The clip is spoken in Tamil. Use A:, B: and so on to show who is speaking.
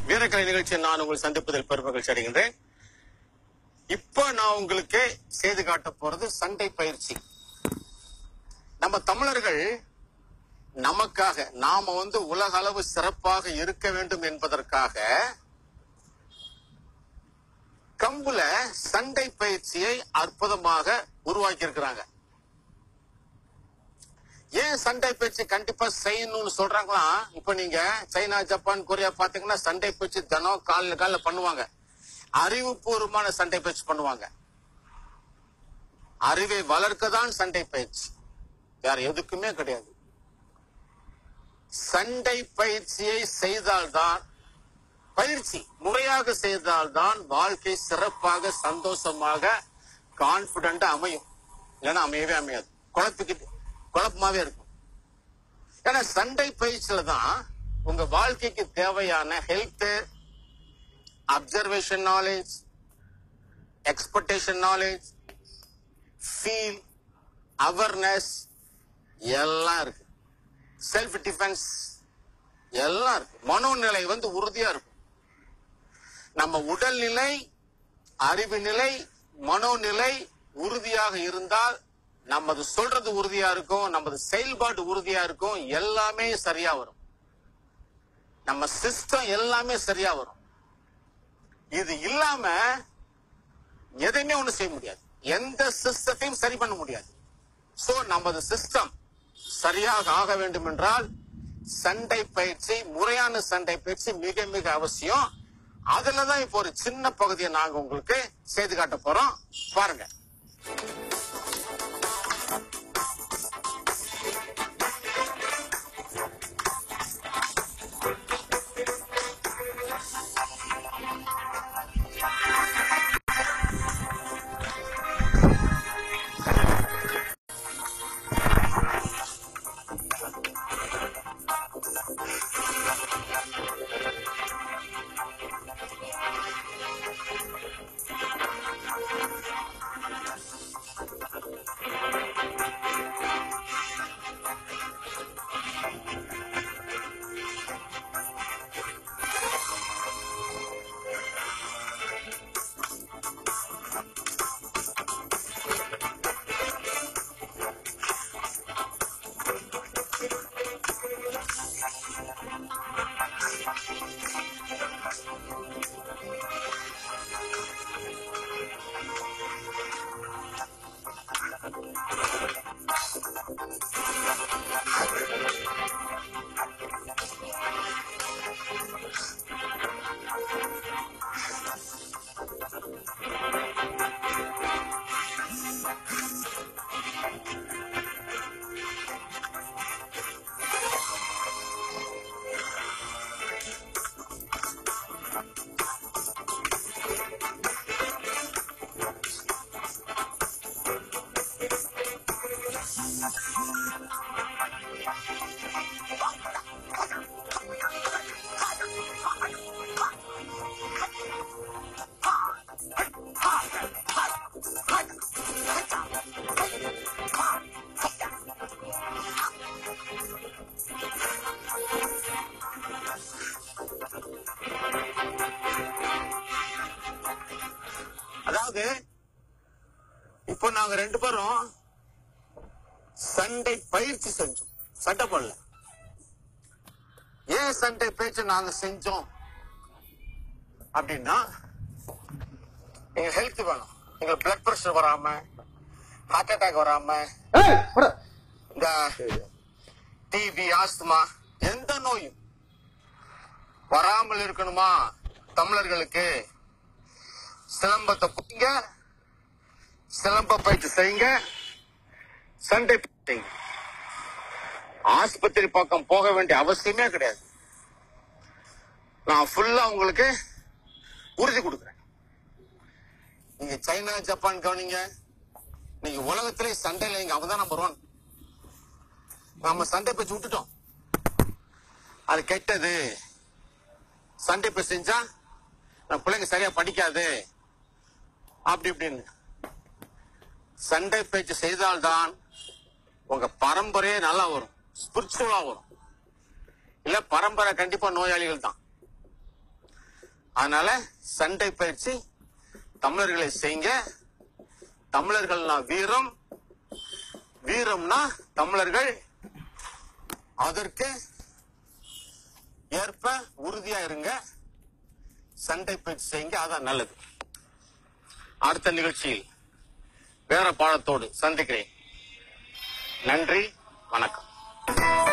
A: வீரக்கலை நிகழ்ச்சியை நான் உங்களை சந்திப்பதில் பெருமகிழ்ச்சி அடைகின்றேன் இப்போ நான் உங்களுக்கு செய்து காட்ட போறது சண்டை பயிற்சி நம்ம தமிழர்கள் நமக்காக நாம வந்து உலக அளவு சிறப்பாக இருக்க வேண்டும் என்பதற்காக கம்புல சண்டை பயிற்சியை அற்புதமாக உருவாக்கி இருக்கிறாங்க ஏன் சண்டை பயிற்சி கண்டிப்பா செய்யணும்னு சொல்றாங்களா இப்ப நீங்க சைனா ஜப்பான் கொரியா பாத்தீங்கன்னா சண்டை பயிற்சி தினம் காலில் காலில் பண்ணுவாங்க அறிவுபூர்வமான சண்டை பயிற்சி பண்ணுவாங்க அறிவை வளர்க்க தான் சண்டை பயிற்சி வேற எதுக்குமே கிடையாது சண்டை பயிற்சியை செய்தால்தான் பயிற்சி முறையாக செய்தால்தான் வாழ்க்கை சிறப்பாக சந்தோஷமாக கான்பிடண்டா அமையும் இல்லைன்னா அமையவே அமையாது குழப்பிக்கிட்டு குழப்பமாவே இருக்கும் ஏன்னா சண்டை பயிற்சியில தான் உங்க வாழ்க்கைக்கு தேவையான health observation knowledge expectation knowledge feel awareness எல்லாம் இருக்கு செல்ஃப் டிஃபென்ஸ் எல்லாம் இருக்கு மனோநிலை வந்து உறுதியா இருக்கும் நம்ம உடல்நிலை அறிவு நிலை மனோநிலை உறுதியாக இருந்தால் நமது சொல்றது உறுதியா இருக்கும் நமது செயல்பாடு உறுதியா இருக்கும் எல்லாமே சரியா வரும் நம்ம சிஸ்டம் எல்லாமே சரியா வரும் இது இல்லாம எதையுமே ஒண்ணு செய்ய முடியாது எந்த சிஸ்டத்தையும் சரி பண்ண முடியாது சோ நமது சிஸ்டம் சரியாக ஆக வேண்டும் என்றால் சண்டை பயிற்சி முறையான சண்டை பயிற்சி மிக மிக அவசியம் அதுலதான் இப்போ ஒரு சின்ன பகுதியை நாங்க உங்களுக்கு செய்து காட்ட போறோம் பாருங்க அதாவது இப்போ நாங்க ரெண்டு பேரும் சண்டை பயிற்சி செஞ்சோம் சண்டை பண்ணல ஏன் சண்டை பயிற்சி நாங்க செஞ்சோம் அப்படின்னா எங்க ஹெல்த் வேணும் எங்க பிளட் பிரஷர் வராம ஹார்ட் அட்டாக் வராம இந்த டிபி ஆஸ்துமா எந்த நோயும் வராமல் இருக்கணுமா தமிழர்களுக்கு சிலம்பத்தை புங்க சிலம்ப பயிற்சி செய்யுங்க சண்டை செய்யுங்க ஆஸ்பத்திரி பக்கம் போக வேண்டிய அவசியமே கிடையாது நான் ஃபுல்லா உங்களுக்கு உறுதி கொடுக்குறேன் நீங்க சைனா ஜப்பான் கவனிங்க நீங்க உலகத்திலே சண்டையில இங்க அவதான் நம்பர் ஒன் நம்ம சண்டை பயிற்சி விட்டுட்டோம் அது கெட்டது சண்டை பயிற்சி செஞ்சா நம்ம பிள்ளைங்க சரியா படிக்காது அப்படி இப்படின்னு சண்டை பயிற்சி செய்தால்தான் உங்க பரம்பரையே நல்லா வரும் ஸ்பிரிச்சுவலா வரும் இல்ல பரம்பரை கண்டிப்பா நோயாளிகள் தான் அதனால சண்டை பயிற்சி தமிழர்களை செய்யுங்க தமிழர்கள்னா வீரம் வீரம்னா தமிழர்கள் அதற்கு ஏற்ப உறுதியா இருங்க சண்டை பயிற்சி செய்யுங்க அதான் நல்லது அடுத்த நிகழ்ச்சியில் வேற பாடத்தோடு சந்திக்கிறேன் நன்றி வணக்கம்